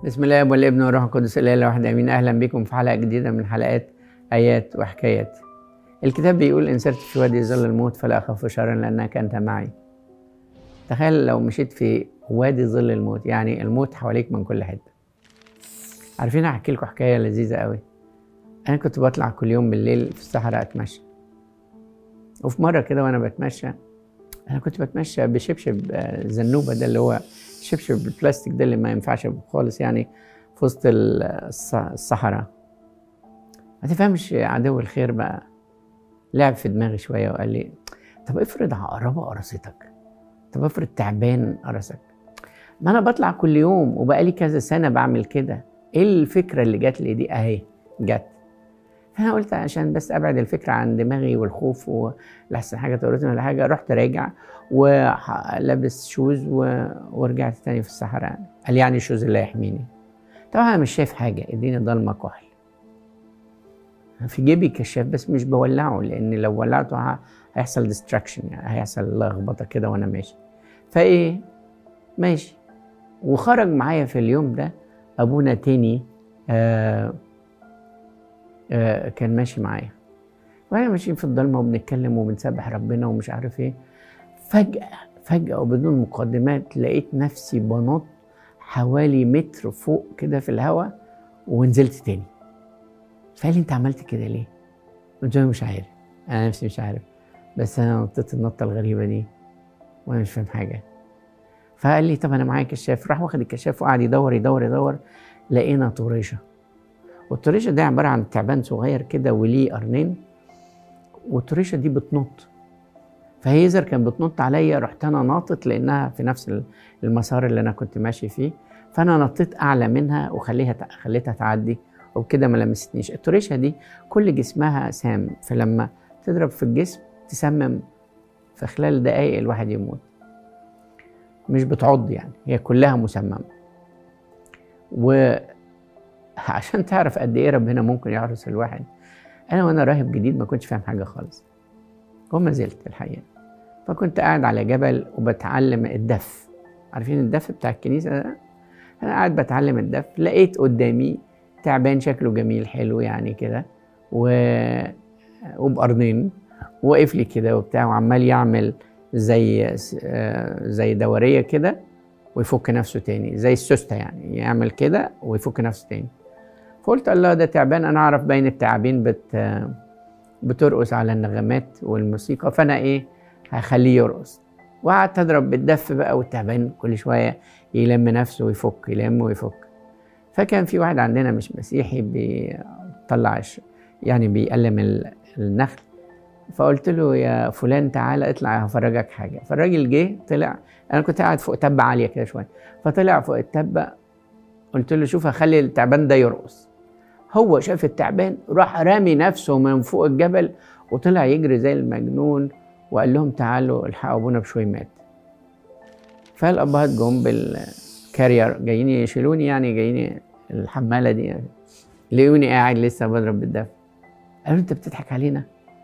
بسم الله والابن والروح القدس الاله الواحد امين اهلا بكم في حلقه جديده من حلقات ايات وحكايات الكتاب بيقول ان سرت في وادي ظل الموت فلا اخاف شرا لانك انت معي تخيل لو مشيت في وادي ظل الموت يعني الموت حواليك من كل حته عارفين احكي لكم حكايه لذيذه قوي انا كنت بطلع كل يوم بالليل في الصحراء اتمشى وفي مره كده وانا بتمشى انا كنت بتمشى بشبشب آه، زنوبه ده اللي هو شبشب البلاستيك ده اللي ما ينفعش خالص يعني في وسط الص- الصحراء ما تفهمش عدو الخير بقى لعب في دماغي شويه وقال لي طب افرض عقربه قرصتك طب افرض تعبان قرصك ما انا بطلع كل يوم وبقالي كذا سنه بعمل كده ايه الفكره اللي جات لي دي اهي جت فانا قلت عشان بس ابعد الفكره عن دماغي والخوف ولحسن حاجه تورطني ولا حاجه رحت راجع ولابس شوز و... ورجعت تاني في الصحراء قال لي يعني الشوز اللي هيحميني طبعا انا مش شايف حاجه الدنيا ضلمه كحل في جيبي كشاف بس مش بولعه لان لو ولعته ه- هيحصل ديستراكشن يعني هيحصل لخبطه كده وانا ماشي فايه ماشي وخرج معايا في اليوم ده ابونا تاني آه آه كان ماشي معايا واحنا ماشيين في الضلمه وبنتكلم وبنسبح ربنا ومش عارف ايه فجاه فجاه وبدون مقدمات لقيت نفسي بنط حوالي متر فوق كده في الهواء ونزلت تاني فقال لي انت عملت كده ليه؟ قلت له مش عارف انا نفسي مش عارف بس انا نطيت النطه الغريبه دي وانا مش فاهم حاجه فقال لي طب انا معايا كشاف راح واخد الكشاف وقعد يدور يدور يدور لقينا طريشه والطريشه ده عباره عن تعبان صغير كده وليه قرنين والطريشه دي بتنط فهي يزر كان بتنط عليا رحت انا ناطط لانها في نفس المسار اللي انا كنت ماشي فيه فانا نطيت اعلى منها وخليها خليتها تعدي وبكده ما لمستنيش الطريشه دي كل جسمها سام فلما تضرب في الجسم تسمم في خلال دقايق الواحد يموت مش بتعض يعني هي كلها مسممه وعشان تعرف قد ايه ربنا ممكن يحرس الواحد انا وانا راهب جديد ما كنتش فاهم حاجه خالص وما زلت الحقيقه فكنت قاعد على جبل وبتعلم الدف عارفين الدف بتاع الكنيسه ده انا قاعد بتعلم الدف لقيت قدامي تعبان شكله جميل حلو يعني كده و... وبقرنين واقف لي كده وبتاع وعمال يعمل زي آه، زي دوريه كده ويفك نفسه تاني زي السوسته يعني يعمل كده ويفك نفسه تاني فقلت الله ده تعبان انا اعرف باين التعابين بت بترقص على النغمات والموسيقى فانا ايه هخليه يرقص وقعدت اضرب بالدف بقى والتعبان كل شويه يلم نفسه ويفك يلم ويفك فكان في واحد عندنا مش مسيحي بيطلع الش- يعني بيقلم ال- النخل فقلت له يا فلان تعالى اطلع هفرجك حاجه فالراجل جه طلع انا كنت قاعد فوق تبه عاليه كده شويه فطلع فوق التبه قلت له شوف هخلي التعبان ده يرقص هو شاف التعبان راح رامي نفسه من فوق الجبل وطلع يجري زي المجنون وقال لهم تعالوا الحقوا ابونا بشوي مات فالابهات جم بالكارير جايين يشيلوني يعني جايين الحماله دي لقوني قاعد لسه بضرب بالدف قالوا انت بتضحك علينا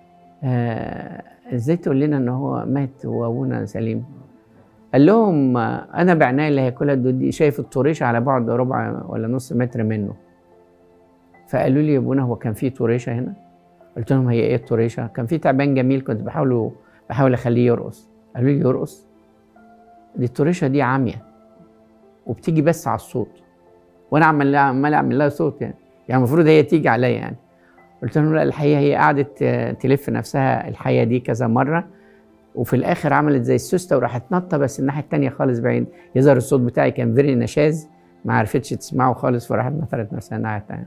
آه ازاي تقول لنا ان هو مات وابونا سليم قال لهم آه، انا بعناية اللي هياكلها الدود دي شايف الطريشه على بعد ربع ولا نص متر منه فقالوا لي يا ابونا هو كان في طريشه هنا قلت لهم هي ايه الطريشه كان في تعبان جميل كنت بحاول بحاول اخليه يرقص قالوا لي يرقص دي الطريشه دي عاميه وبتيجي بس على الصوت وانا عمال عمال اعمل لها صوت يعني يعني المفروض هي تيجي عليا يعني قلت لهم لا الحقيقه هي قعدت آه، تلف نفسها الحيه دي كذا مره وفي الاخر عملت زي السوسته وراحت نطه بس الناحيه التانيه خالص بعيد يظهر الصوت بتاعي كان فيري نشاز ما عرفتش تسمعه خالص فراحت نطرت نفسها الناحيه التانيه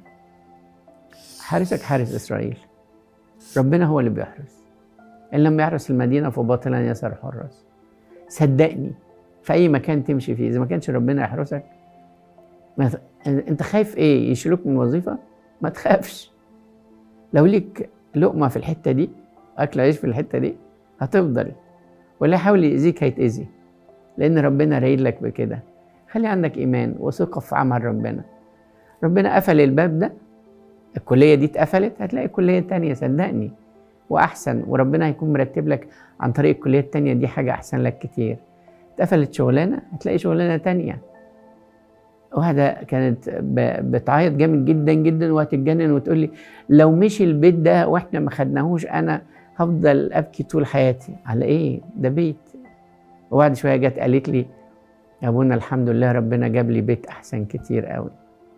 حارسك حارس اسرائيل ربنا هو اللي بيحرس ان لم يحرس المدينه فباطلا يسر حراس صدقني في اي مكان تمشي فيه اذا ما كانش ربنا يحرسك ما ت- انت خايف ايه يشيلوك من وظيفه ما تخافش لو ليك لقمه في الحته دي اكل عيش في الحته دي هتفضل واللي يحاول يأذيك هيتأذي لأن ربنا رايد لك بكده خلي عندك إيمان وثقة في عمل ربنا ربنا قفل الباب ده الكلية دي اتقفلت هتلاقي كلية تانية صدقني وأحسن وربنا هيكون مرتب لك عن طريق الكلية التانية دي حاجة أحسن لك كتير اتقفلت شغلانة هتلاقي شغلانة تانية واحدة كانت ب- بتعيط جامد جدا جدا وهتتجنن وتقول لي لو مشي البيت ده واحنا ما خدناهوش انا هفضل ابكي طول حياتي على ايه؟ ده بيت وبعد شويه جت قالت لي يا ابونا الحمد لله ربنا جاب لي بيت احسن كتير قوي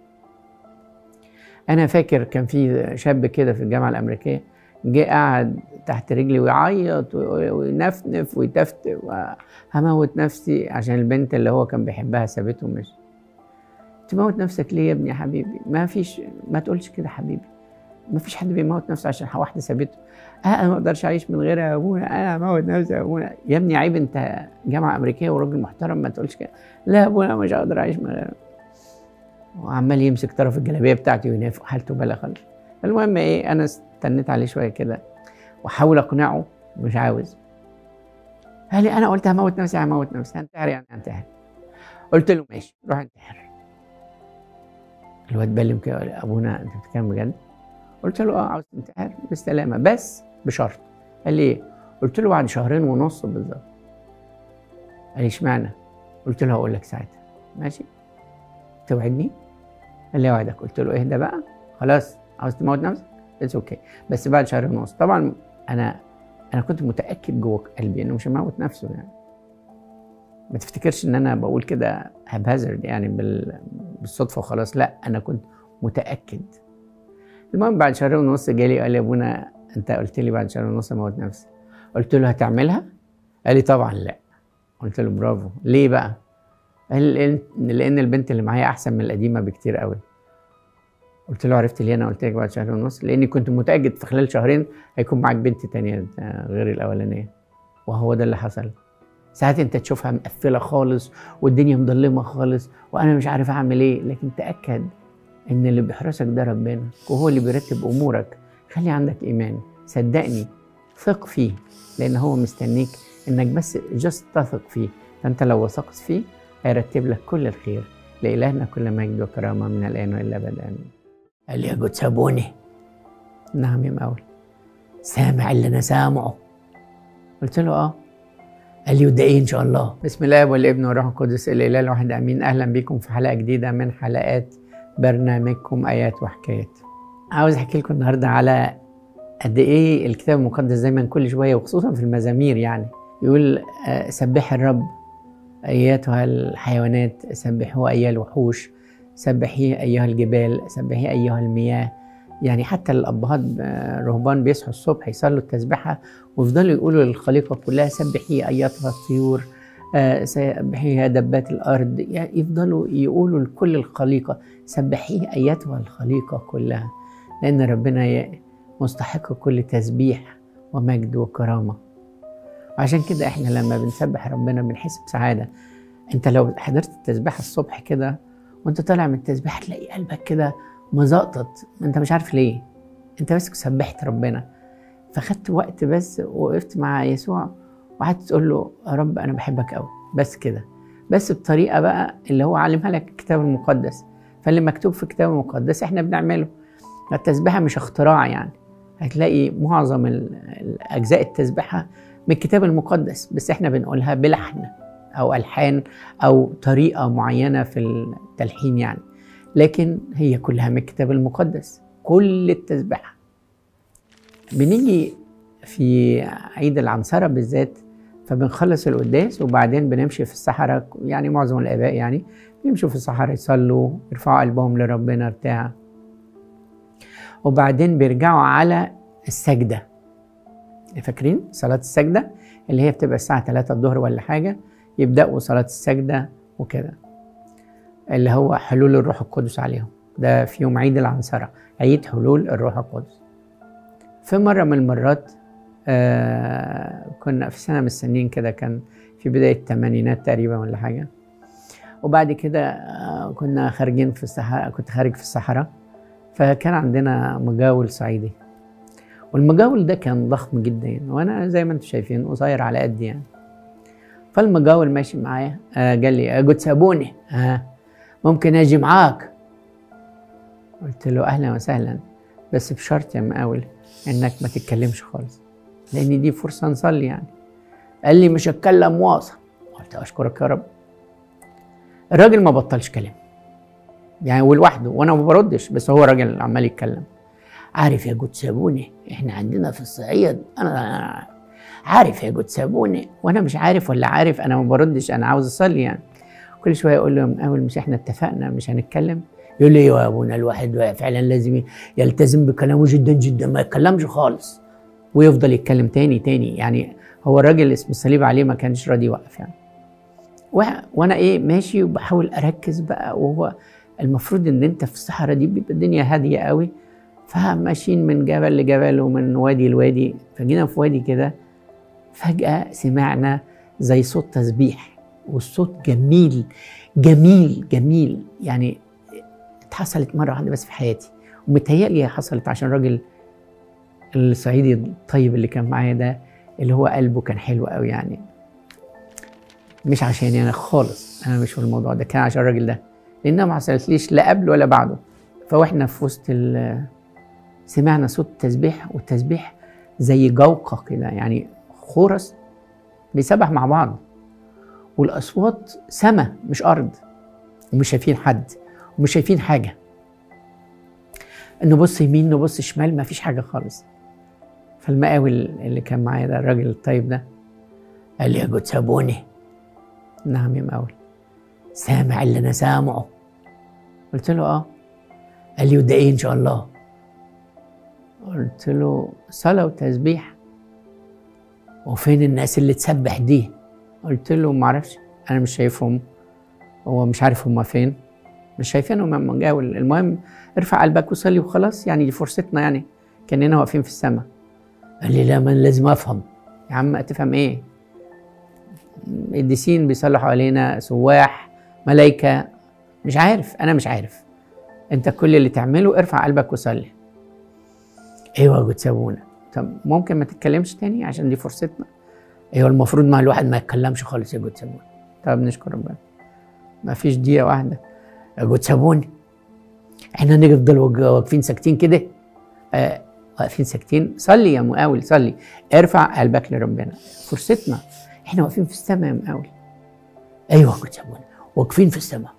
انا فاكر كان في شاب كده في الجامعه الامريكيه جه قعد تحت رجلي ويعيط وي- وينفنف ويتفتق وهموت نفسي عشان البنت اللي هو كان بيحبها سابته ومشي تموت نفسك ليه يا ابني يا حبيبي ما فيش ما تقولش كده حبيبي ما فيش حد بيموت نفسه عشان واحده سابته اه انا ما اقدرش اعيش من غيرها يا ابويا انا هموت نفسي يا ابويا يا ابني عيب انت جامعه امريكيه وراجل محترم ما تقولش كده لا يا ابويا مش هقدر اعيش من غيرها وعمال يمسك طرف الجلابيه بتاعتي وينافق حالته بلا خالص المهم ايه انا استنيت عليه شويه كده واحاول اقنعه مش عاوز قال لي انا قلت هموت نفسي هموت نفسي هنتحر يعني هنتحر قلت له ماشي روح انتحر الواد بلم كده قال لي، ابونا انت بتتكلم بجد؟ قلت له اه عاوز تنتحر بالسلامه بس بشرط قال لي ايه؟ قلت له بعد شهرين ونص بالظبط قال لي اشمعنى؟ قلت له هقول لك ساعتها ماشي؟ توعدني؟ قال لي اوعدك قلت له اهدى بقى خلاص عاوز تموت نفسك؟ اتس اوكي okay. بس بعد شهرين ونص طبعا انا انا كنت متاكد جوه قلبي انه مش هيموت نفسه يعني ما تفتكرش ان انا بقول كده هبهزرد يعني بال... بالصدفه وخلاص لا انا كنت متاكد المهم بعد شهرين ونص جالي قال لي يا ابونا انت قلت لي بعد شهرين ونص اموت نفسي قلت له هتعملها قال لي طبعا لا قلت له برافو ليه بقى قال لي لأن- لان البنت اللي معايا احسن من القديمه بكتير قوي قلت له عرفت ليه انا قلت لك بعد شهرين ونص لاني كنت متاكد في خلال شهرين هيكون معاك بنت تانية آه، غير الاولانيه وهو ده اللي حصل ساعات انت تشوفها مقفله خالص والدنيا مظلمه خالص وانا مش عارف اعمل ايه لكن تاكد ان اللي بيحرسك ده ربنا وهو اللي بيرتب امورك خلي عندك ايمان صدقني ثق فيه لان هو مستنيك انك بس جست تثق فيه فانت لو وثقت فيه هيرتب لك كل الخير لإلهنا كل مجد وكرامة من الآن وإلى أبد آمين قال لي يا جود سابوني نعم يا مقاول سامع اللي أنا سامعه قلت له آه قال لي وده إيه إن شاء الله بسم الله والابن والروح القدس الإله الواحد آمين أهلا بكم في حلقة جديدة من حلقات برنامجكم آيات وحكايات عاوز أحكي لكم النهاردة على قد إيه الكتاب المقدس دايما كل شوية وخصوصا في المزامير يعني يقول آه، سبح الرب أياتها الحيوانات سبحوه أيها الوحوش سبحيه أيها الجبال سبحيه أيها المياه يعني حتى الأبهات آه، الرهبان بيصحوا الصبح يصلوا التسبحة ويفضلوا يقولوا للخليقة كلها سبحيه أياتها الطيور آه، سبحيه يا دبات الأرض يعني يفضلوا يقولوا لكل الخليقة سبحيه أياتها الخليقة كلها لأن ربنا ي- مستحق كل تسبيح ومجد وكرامة وعشان كده احنا لما بنسبح ربنا بنحس بسعادة انت لو حضرت التسبيحة الصبح كده وانت طالع من التسبيحة تلاقي قلبك كده مزقطط انت مش عارف ليه انت بس سبحت ربنا فخدت وقت بس وقفت مع يسوع وقعدت تقول له يا رب انا بحبك قوي بس كده بس بطريقة بقى اللي هو علمها لك الكتاب المقدس فاللي مكتوب في الكتاب المقدس احنا بنعمله التسبيحة مش اختراع يعني هتلاقي معظم ال- الأجزاء التسبيحة من الكتاب المقدس بس احنا بنقولها بلحن أو ألحان أو طريقة معينة في التلحين يعني لكن هي كلها من الكتاب المقدس كل التسبيحة بنيجي في عيد العنصرة بالذات فبنخلص القداس وبعدين بنمشي في الصحراء يعني معظم الآباء يعني بيمشوا في الصحراء يصلوا يرفعوا قلبهم لربنا بتاع وبعدين بيرجعوا على السجدة فاكرين صلاة السجدة اللي هي بتبقى الساعة 3 الظهر ولا حاجة يبدأوا صلاة السجدة وكده اللي هو حلول الروح القدس عليهم ده في يوم عيد العنصرة عيد حلول الروح القدس في مرة من المرات آه كنا في سنة من السنين كده كان في بداية الثمانينات تقريبا ولا حاجة وبعد كده آه كنا خارجين في الصحراء كنت خارج في الصحراء فكان عندنا مجاول صعيدي والمجاول ده كان ضخم جدا يعني وانا زي ما انتم شايفين قصير على قدي يعني فالمجاول ماشي معايا آه قال لي يا جود سابوني آه ممكن اجي معاك قلت له اهلا وسهلا بس بشرط يا مقاول انك ما تتكلمش خالص لان دي فرصه نصلي يعني قال لي مش هتكلم واصل قلت اشكرك يا رب الراجل ما بطلش كلام يعني ولوحده وانا ما بردش بس هو راجل عمال يتكلم عارف يا جود سابوني احنا عندنا في الصعيد انا عارف يا جود سابوني وانا مش عارف ولا عارف انا ما بردش انا عاوز اصلي يعني كل شويه اقول له اول مش احنا اتفقنا مش هنتكلم يقول لي يا ابونا الواحد فعلا لازم يلتزم بكلامه جدا جدا ما يتكلمش خالص ويفضل يتكلم تاني تاني يعني هو الراجل اسم الصليب عليه ما كانش راضي يوقف يعني وانا ايه ماشي وبحاول اركز بقى وهو المفروض ان انت في الصحراء دي بيبقى الدنيا هاديه قوي فماشيين من جبل لجبل ومن وادي لوادي فجينا في وادي كده فجاه سمعنا زي صوت تسبيح والصوت جميل جميل جميل يعني اتحصلت مره واحده بس في حياتي ومتهيألي حصلت عشان الراجل الصعيدي الطيب اللي كان معايا ده اللي هو قلبه كان حلو قوي يعني مش عشاني انا خالص انا مش في الموضوع ده كان عشان الراجل ده لانها ما حصلتليش لا قبل ولا بعده فواحنا في وسط سمعنا صوت تسبيح والتسبيح زي جوقه كده يعني خورس بيسبح مع بعض والاصوات سما مش ارض ومش شايفين حد ومش شايفين حاجه نبص يمين نبص شمال ما فيش حاجه خالص فالمقاول اللي كان معايا ده الراجل الطيب ده قال لي يا جود سابوني نعم يا مقاول سامع اللي انا سامعه قلت له اه قال لي وده ايه ان شاء الله قلت له صلاه وتسبيح وفين الناس اللي تسبح دي قلت له ما اعرفش انا مش شايفهم هو مش عارف هم فين مش شايفينهم من مجاول المهم ارفع قلبك وصلي وخلاص يعني دي فرصتنا يعني كاننا واقفين في السماء قال لي لا ما لازم افهم يا عم تفهم ايه القديسين بيصلحوا علينا سواح ملائكه مش عارف انا مش عارف انت كل اللي تعمله ارفع قلبك وصلي ايوه بتسوونا طب ممكن ما تتكلمش تاني عشان دي فرصتنا ايوه المفروض ما الواحد ما يتكلمش خالص يا جود سابون طب نشكر ربنا ما فيش دقيقه واحده يا جود سابون احنا نفضل واقفين ساكتين كده آه واقفين ساكتين صلي يا مقاول صلي ارفع قلبك لربنا فرصتنا احنا واقفين في السماء يا مقاول ايوه يا جود سابون واقفين في السماء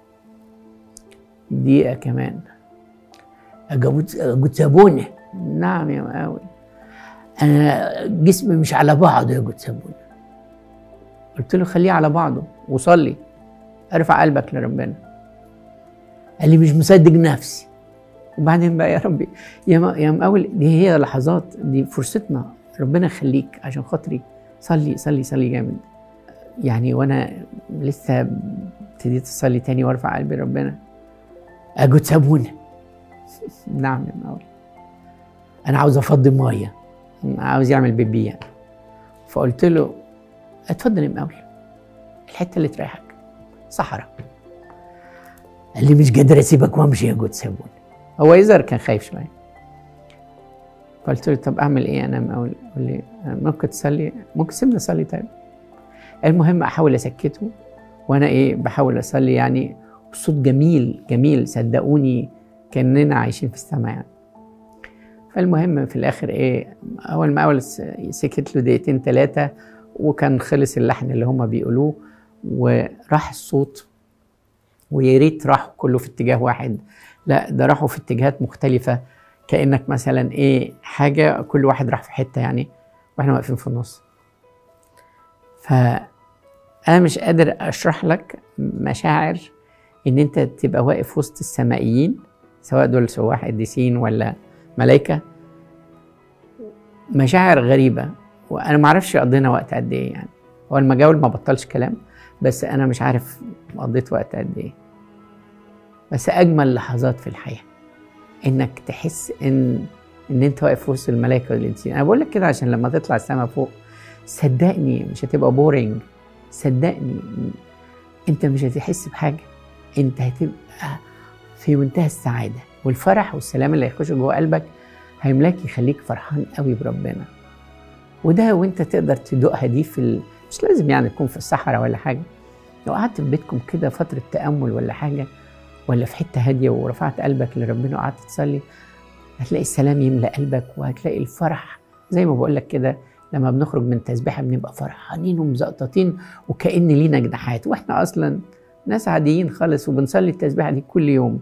دقيقه كمان يا جود سابوني نعم يا مقاول انا جسمي مش على بعضه يا جود سابوني قلت له خليه على بعضه وصلي ارفع قلبك لربنا قال لي مش مصدق نفسي وبعدين بقى يا ربي يا يا مقاول دي هي لحظات دي فرصتنا ربنا يخليك عشان خاطري صلي صلي صلي جامد يعني وانا لسه ابتديت اصلي تاني وارفع قلبي ربنا اجود سابونا نعم يا مقاول انا عاوز افضي ميه عاوز يعمل بيبي يعني فقلت له اتفضل يا مقاول الحته اللي تريحك صحراء قال لي مش قادر اسيبك وامشي يا جود سابون هو يظهر كان خايف شويه فقلت له طب اعمل ايه انا مقاول قال لي ممكن تصلي ممكن سيبني اصلي طيب المهم احاول اسكته وانا ايه بحاول اصلي يعني بصوت جميل جميل صدقوني كاننا عايشين في السماء يعني فالمهم في الاخر ايه اول ما اول سكت له دقيقتين ثلاثه وكان خلص اللحن اللي هم بيقولوه وراح الصوت ويا ريت راحوا كله في اتجاه واحد لا ده راحوا في اتجاهات مختلفه كانك مثلا ايه حاجه كل واحد راح في حته يعني واحنا واقفين في النص فانا مش قادر اشرح لك مشاعر ان انت تبقى واقف وسط السمائيين سواء دول سواح قديسين ولا ملائكه مشاعر غريبه وانا ما اعرفش قضينا وقت قد ايه يعني هو المجاول ما بطلش كلام بس انا مش عارف قضيت وقت قد ايه بس اجمل لحظات في الحياه انك تحس ان ان انت واقف وسط الملائكه والانسان انا بقول لك كده عشان لما تطلع السما فوق صدقني مش هتبقى بورينج صدقني انت مش هتحس بحاجه انت هتبقى في منتهى السعاده والفرح والسلام اللي هيخش جوه قلبك هيملاك يخليك فرحان قوي بربنا وده وانت تقدر تدوقها دي في ال... مش لازم يعني تكون في الصحراء ولا حاجه لو قعدت في بيتكم كده فتره تامل ولا حاجه ولا في حته هاديه ورفعت قلبك لربنا وقعدت تصلي هتلاقي السلام يملا قلبك وهتلاقي الفرح زي ما بقول لك كده لما بنخرج من تسبيحه بنبقى فرحانين ومزقططين وكأن لينا جناحات واحنا اصلا ناس عاديين خالص وبنصلي التسبيحه دي كل يوم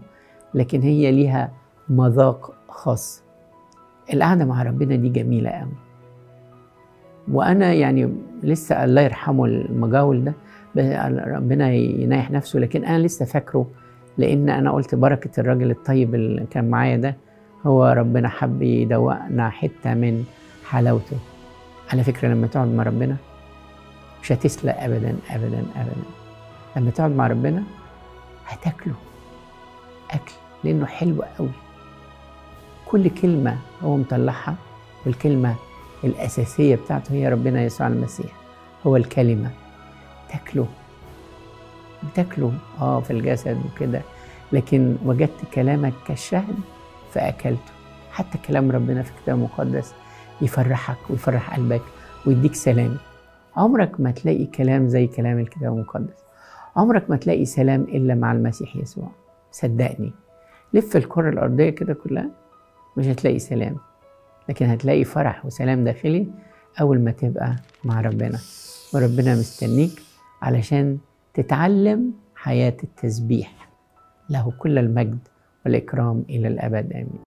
لكن هي ليها مذاق خاص القعدة مع ربنا دي جميلة قوي وأنا يعني لسه الله يرحمه المجاول ده ربنا ينايح نفسه لكن أنا لسه فاكره لأن أنا قلت بركة الراجل الطيب اللي كان معايا ده هو ربنا حب يدوقنا حتة من حلاوته على فكرة لما تقعد مع ربنا مش هتسلق أبدا أبدا أبدا لما تقعد مع ربنا هتاكله أكل لأنه حلو قوي كل كلمة هو مطلعها والكلمة الأساسية بتاعته هي ربنا يسوع المسيح هو الكلمة تاكله بتاكله اه في الجسد وكده لكن وجدت كلامك كالشهد فأكلته حتى كلام ربنا في الكتاب المقدس يفرحك ويفرح قلبك ويديك سلام عمرك ما تلاقي كلام زي كلام الكتاب المقدس عمرك ما تلاقي سلام إلا مع المسيح يسوع صدقني لف الكرة الأرضية كده كلها مش هتلاقي سلام لكن هتلاقي فرح وسلام داخلي أول ما تبقى مع ربنا وربنا مستنيك علشان تتعلم حياة التسبيح له كل المجد والإكرام إلى الأبد آمين